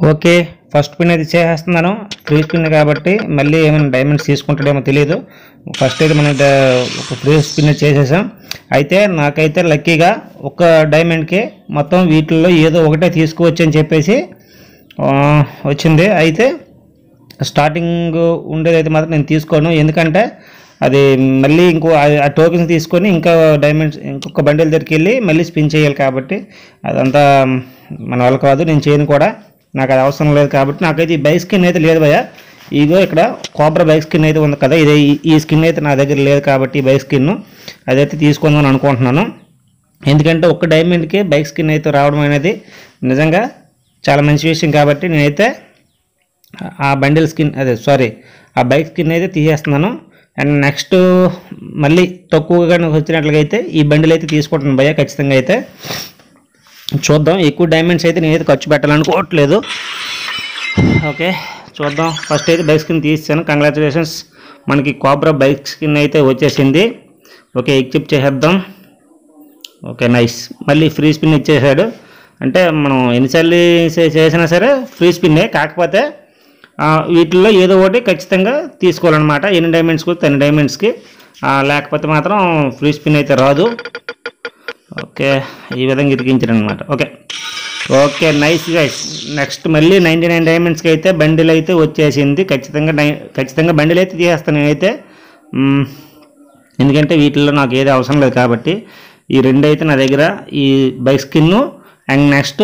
Okay first pin అయితే చేసేస్తున్నాను free spin కాబట్టి మళ్ళీ ఏమైనా డైమండ్స్ తీసుకుంటాడేమో తెలియదు ఫస్ట్ అయితే మనం డ- ఒక ఫ్రీ స్పిన్ చేసేసాం అయితే నాకైతే లక్కీగా ఒక డైమండ్కి మొత్తం వీటిల్లో ఏదో ఒకటే తీసుకోవచ్చు అని చెప్పేసి ఆ, వచ్చింది అయితే స్టార్టింగ్ ఉండేది అయితే మాత్రం నేను తీసుకోను ఎందుకంటే అది మళ్ళీ ఇంకో ఆ- ఆ టోకెన్స్ తీసుకొని ఇంకా డైమండ్స్ ఇంకొక బండిల్ దగ్గరికి వెళ్ళి మళ్ళీ స్పిన్ చేయాలి కాబట్టి అదంతా మన వల్ల కాదు నేను చేయను కూడా నాకు అది అవసరం లేదు కాబట్టి నాకైతే ఈ బైక్ స్కిన్ అయితే లేదు భయ ఇగో ఇక్కడ కోబ్రా బైక్ స్కిన్ అయితే ఉంది కదా ఇదే ఈ- ఈ స్కిన్ అయితే నా దగ్గర లేదు కాబట్టి ఈ బైక్ స్కిన్ అదైతే తీసుకుందామని అనుకుంటున్నాను ఎందుకంటే ఒక్క డైమండ్కి బైక్ స్కిన్ అయితే రావడం అనేది నిజంగా చాలా మంచి విషయం కాబట్టి నేనైతే ఆ బండిల్ స్కిన్ అదే సారీ ఆ బైక్ స్కిన్ అయితే తీసేస్తున్నాను అండ్ నెక్స్ట్ మళ్ళీ తక్కువగా వచ్చినట్లయితే ఈ బండిల్ అయితే తీసుకుంటాను భయ్య ఖచ్చితంగా అయితే చూద్దాం ఎక్కువ డైమండ్స్ అయితే నేనైతే ఖర్చు పెట్టాలనుకోవట్లేదు ఓకే చూద్దాం ఫస్ట్ అయితే బైక్ స్కిన్ తీసాను కంగ్రాచులేషన్స్ మనకి కోబ్రా బైక్ స్కిన్ అయితే వచ్చేసింది ఓకే ఎక్జిప్ చేసేద్దాం ఓకే నైస్ మళ్ళీ ఫ్రీ స్పిన్ ఇచ్చేసాడు అంటే మనం ఎన్నిసార్లు చే- చేసినా సరే ఫ్రీ స్పిన్నే కాకపోతే ఆ, వీటిల్లో ఏదో ఒకటి ఖచ్చితంగా తీసుకోవాలన్నమాట ఎన్ని డైమండ్స్కి వస్తే అన్ని డైమండ్స్కి ఆ, లేకపోతే మాత్రం ఫ్రీ స్పిన్ అయితే రాదు ఓకే ఈ విధంగా ఇరికించారనమాట okay okay nice guys next మళ్ళీ నైంటీ నైన్ డైమండ్స్కి అయితే బండిల్ అయితే వచ్చేసింది ఖచ్చితంగా డై ఖచ్చితంగా బండిల్ అయితే తీసేస్తాను నేనైతే మ్మ్. ఎందుకంటే వీటిల్లో నాకు ఏది అవసరం లేదు కాబట్టి ఈ రెండు అయితే నా దగ్గర ఈ బైక్ స్కిన్ అండ్ నెక్స్ట్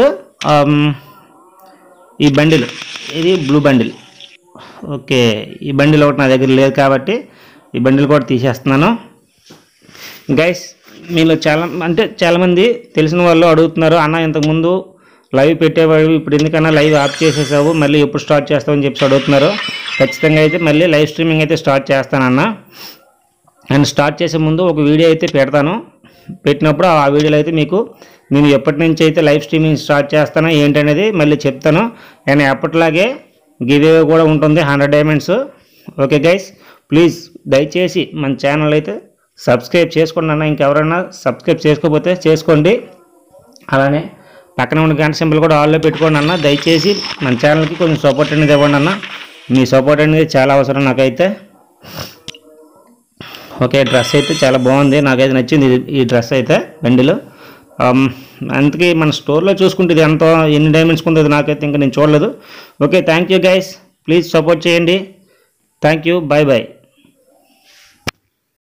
ఈ బండిల్ ఇది బ్లూ బండిల్ ఓకే ఈ బండిల్ ఒకటి నా దగ్గర లేదు కాబట్టి ఈ బండిల్ కూడా తీసేస్తున్నాను గైస్ మీలో చాలా అంటే చాలామంది తెలిసిన వాళ్ళు అడుగుతున్నారు అన్న ఇంతకుముందు లైవ్ పెట్టేవాడు ఇప్పుడు ఎందుకన్నా లైవ్ ఆఫ్ చేసేసావు మళ్ళీ ఎప్పుడు స్టార్ట్ చేస్తావని చెప్పి అడుగుతున్నారు ఖచ్చితంగా అయితే మళ్ళీ లైవ్ స్ట్రీమింగ్ అయితే స్టార్ట్ చేస్తానన్న అండ్ స్టార్ట్ చేసే ముందు ఒక వీడియో అయితే పెడతాను పెట్టినప్పుడు ఆ వీడియోలో అయితే మీకు నేను ఎప్పటి నుంచి అయితే లైవ్ స్ట్రీమింగ్ స్టార్ట్ చేస్తానో ఏంటనేది మళ్ళీ చెప్తాను అండ్ ఎప్పటిలాగే గివ్ అవే కూడా ఉంటుంది hundred diamonds okay guys please దయచేసి మన ఛానల్ అయితే సబ్స్క్రైబ్ చేసుకోండి అన్న ఇంకెవరైనా సబ్స్క్రైబ్ చేసుకోకపోతే చేసుకోండి అలానే పక్కన ఉన్న గంట సింబల్ కూడా ఆల్లో పెట్టుకోండి అన్న దయచేసి మన ఛానల్కి కొంచెం సపోర్ట్ అనేది ఇవ్వండి అన్న మీ సపోర్ట్ అనేది చాలా అవసరం నాకైతే ఓకే డ్రెస్ అయితే చాలా బాగుంది నాకైతే నచ్చింది ఇది- ఈ డ్రెస్ అయితే బండిలో ఆమ్, అందుకే మన స్టోర్లో చూసుకుంటే ఇది ఎంత ఎన్ని డైమండ్స్ ఉందో నాకైతే ఇంకా నేను చూడలేదు okay thank you guys please support చేయండి థ్యాంక్ యూ బాయ్ బాయ్